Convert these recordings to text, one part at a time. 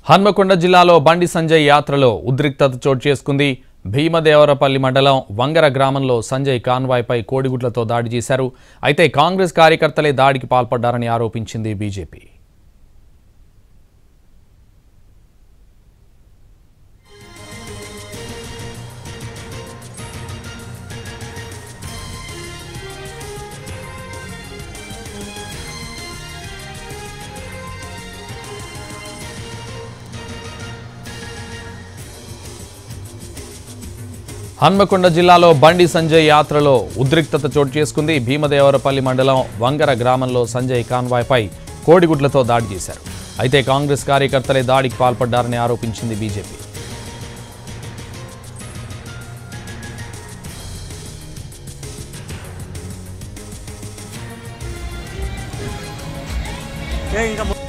హన్మకొండ జిల్లాలో బండి సంజయ్ యాత్రలో ఉద్రిక్తత చోటు చేసుకుంది భీమదేవరపల్లి మండలం వంగర గ్రామంలో సంజయ్ కాన్వాయ్పై కోడిగుడ్లతో దాడి చేశారు అయితే కాంగ్రెస్ కార్యకర్తలే దాడికి పాల్పడ్డారని ఆరోపించింది బీజేపీ హన్మకొండ జిల్లాలో బండి సంజయ్ యాత్రలో ఉద్రిక్తత చోటు చేసుకుంది భీమదేవరపల్లి మండలం వంగర గ్రామంలో సంజయ్ కాన్వాయ్పై కోడిగుడ్లతో దాడి చేశారు అయితే కాంగ్రెస్ కార్యకర్తలే దాడికి పాల్పడ్డారని ఆరోపించింది బీజేపీ ఏ ఇంకా ము-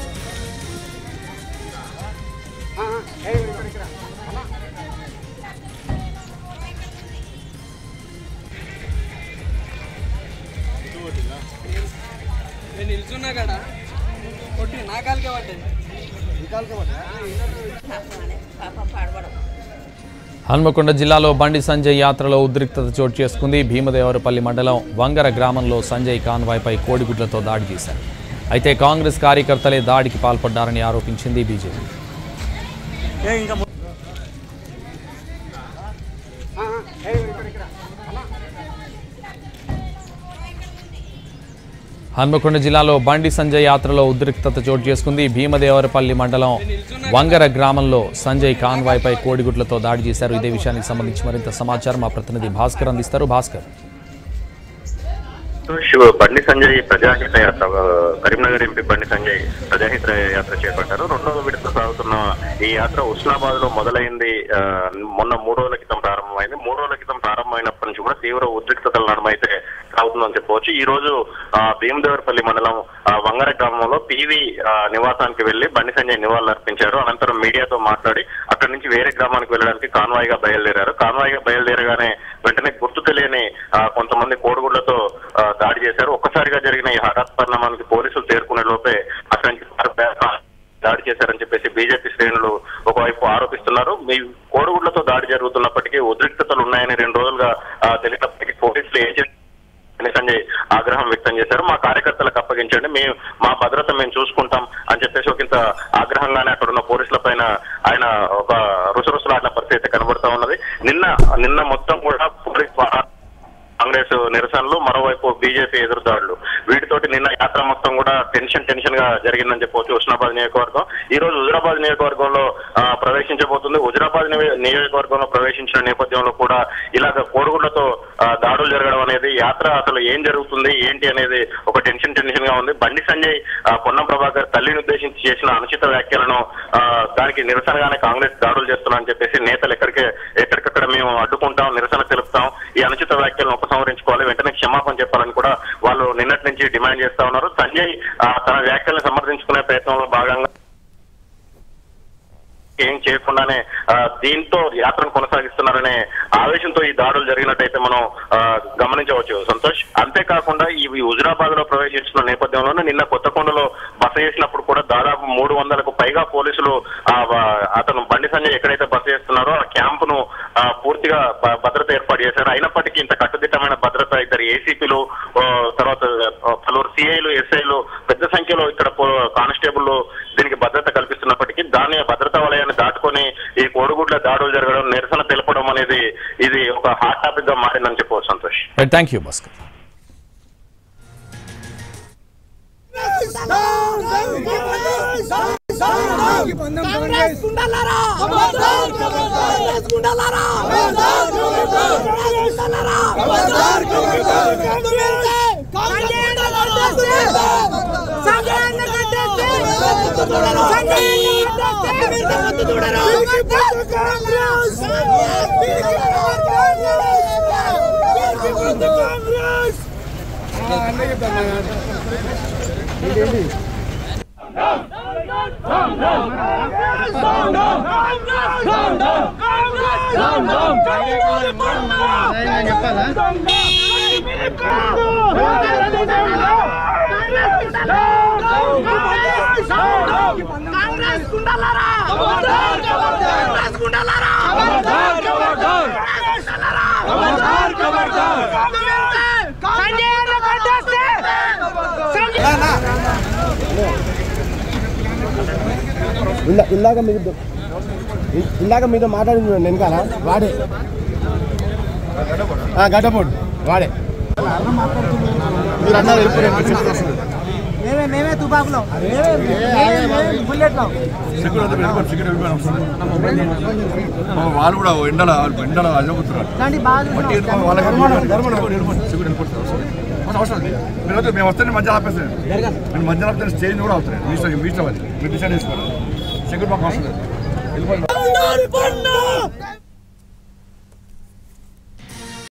నేను నిల్చున్నా కదా కొట్టి నా కాలికే పడ్డది పాపం పాడబడం హన్మకొండ జిల్లాలో బండి సంజయ్ యాత్రలో ఉద్రిక్తత చోటు చేసుకుంది భీమదేవరపల్లి మండలం వంగర గ్రామంలో సంజయ్ కాన్వాయ్పై కోడిగుడ్లతో దాడి చేశారు అయితే కాంగ్రెస్ కార్యకర్తలే దాడికి పాల్పడ్డారని ఆరోపించింది బీజేపీ ఏ ఇంకా ము- హన్మకొండ జిల్లాలో బండి సంజయ్ యాత్రలో ఉద్రిక్తత చోటు చేసుకుంది భీమదేవరపల్లి మండలం వంగర గ్రామంలో సంజయ్ కాన్వాయ్పై కోడిగుడ్లతో దాడి చేశారు ఇదే విషయానికి సంబంధించి మరింత సమాచారం మా ప్రతినిధి భాస్కర్ అందిస్తారు భాస్కర్ శివ బండి సంజయ్ ప్రజాహిత యాత్ర ఆ, కరీంనగర్ ఎంపీ బండి సంజయ్ ప్రజాహిత యాత్ర చేపట్టారు రెండవ విడత సాగుతున్న ఈ యాత్ర ఉస్నాబాద్ లో మొదలైంది ఆ, మొన్న మూడు రోజుల క్రితం ప్రారంభమైంది మూడు రోజుల క్రితం ప్రారంభమైనప్పటి నుంచి కూడా తీవ్ర ఉద్రిక్తతల నడమైతే సాగుతుందని చెప్పవచ్చు ఈ రోజు ఆ, భీమదేవరపల్లి మండలం ఆ, వంగర గ్రామంలో పివి ఆ, నివాసానికి వెళ్లి బండి సంజయ్ నివాళులు అర్పించారు అనంతరం మీడియాతో మాట్లాడి అక్కడి నుంచి వేరే గ్రామానికి వెళ్ళడానికి కాన్వాయ్ గా బయలుదేరారు కాన్వాయ్ గా బయలుదేరగానే వెంటనే గుర్తు తెలియని ఆ, కొంతమంది కోడిగుడ్లతో ఆ, దాడి చేశారు ఒక్కసారిగా జరిగిన ఈ హఠాత్ పరిణామానికి పోలీసులు చేరుకునే లోపే అక్కడి నుంచి పారిపోయారు. దాడి చేశారని చెప్పేసి బీజేపీ శ్రేణులు ఒకవైపు ఆరోపిస్తున్నారు మీ కోడిగుడ్లతో దాడి జరుగుతున్నప్పటికీ ఉద్రిక్తతలు ఉన్నాయని రెండు రోజులుగా ఆ, తెలిసినప్పటికీ పోలీసులు ఏజెంట్ అని సంజయ్ ఆగ్రహం వ్యక్తం చేశారు మా కార్యకర్తలకు అప్పగించండి మేము మా భద్రత మేము చూసుకుంటాం అని చెప్పేసి ఒక ఇంత ఆగ్రహంగానే అక్కడ ఉన్న పోలీసుల పైన ఆయన ఒక రుసరుసలాడిన పరిస్థితి అయితే కనబడతా ఉన్నది నిన్న నిన్న మొత్తం కూడా పోలీస్ వాహ- కాంగ్రెస్ నిరసనలు మరోవైపు బీజేపీ ఎదురుదాడులు వీటితోటి నిన్న యాత్ర మొత్తం కూడా టెన్షన్ టెన్షన్ గా జరిగిందని చెప్పవచ్చు హుస్నాబాద్ నియోజకవర్గం ఈ రోజు హుజరాబాద్ నియోజకవర్గంలో ఆ, ప్రవేశించబోతుంది హుజరాబాద్ నివే- నియోజకవర్గంలో ప్రవేశించిన నేపథ్యంలో కూడా ఇలాగ కోడిగుడ్లతో ఆ, దాడులు జరగడం అనేది యాత్ర అసలు ఏం జరుగుతుంది ఏంటి అనేది ఒక టెన్షన్ టెన్షన్ గా ఉంది బండి సంజయ్ ఆ, పొన్నం ప్రభాకర్ తల్లిని ఉద్దేశించి చేసిన అనుచిత వ్యాఖ్యలను ఆ, దానికి నిరసనగానే కాంగ్రెస్ దాడులు చేస్తున్నారని చెప్పేసి నేతలు ఎక్కడికే ఎక్కడికక్కడ మేము అడ్డుకుంటాం నిరసన తెలుపుతాం ఈ అనుచిత వ్యాఖ్యలను ఉపసంహరించుకోవాలి వెంటనే క్షమాపణ చెప్పాలని కూడా వాళ్ళు నిన్నటి నుంచి డిమాండ్ చేస్తా ఉన్నారు సంజయ్ ఆ, తన వ్యాఖ్యలను సమర్థించుకునే ప్రయత్నంలో భాగంగా ఏం చేయకుండానే ఆ, దీంతో యాత్రను కొనసాగిస్తున్నారనే ఆవేశంతో ఈ దాడులు జరిగినట్టయితే మనం ఆ, గమనించవచ్చు సంతోష్ అంతేకాకుండా ఈ హుజురాబాద్ లో ప్రవేశించిన నేపథ్యంలోనే నిన్న కొత్తకొండలో బస చేసినప్పుడు కూడా దాదాపు మూడు వందలకు పైగా పోలీసులు ఆ, వ- అతను బండి సంజయ్ ఎక్కడైతే బస చేస్తున్నారో ఆ క్యాంపును ఆ, పూర్తిగా భ- భద్రత ఏర్పాటు చేశారు అయినప్పటికీ ఇంత కట్టుదిట్టమైన భద్రత ఇద్దరు ఏసీపీలు తర్వాత ఆ, పలువురు సిఐలు ఎస్ఐలు పెద్ద సంఖ్యలో ఇక్కడ పో- కానిస్టేబుల్ దీనికి భద్రత కల్పిస్తున్నప్పటికీ దాని భద్రతా వలయాన్ని దాటుకొని ఈ కోడిగుడ్ల దాడులు జరగడం నిరసన తెలపడం అనేది ఇది ఒక హాట్ టాపిక్ గా మారిందని చెప్పవచ్చు సంతోష్ థ్యాంక్ యూ భాస్కర్ చెప్పాలా కాంగ్రెస్ గుండాలారా కాంగ్రెస్ గుండాలారా సంజయ్ అన్న కొట్టేస్తే ఇందా ఇందాక మీతో ఇ- ఇందాక మీతో మాట్లాడింది చూడండి వెనకాల వాడే ఆ, గడ్డపోడు వాడే మీరు అన్నారు వెళ్ళిపోయారు. మేమే మేమే తుపాకులో మేమే బుల్లెట్లో వాళ్ళు కూడా ఎండల ఎండల అల్లబోతున్నారు ఇలాంటి బాగా వాళ్ళకి అవసరం లేదు. మీరు వద్దు, మేము వస్తే మధ్య ఆపేస్తాను నేను మధ్య ఆపితే స్టేజ్ కూడా అవుతాను మీ ఇష్టం మీ ఇష్టం అది మీరు డిసైడ్ చేసుకోవాలి సెక్యూరిటీ మాకు అవసరం లేదు వెళ్ళిపోండి.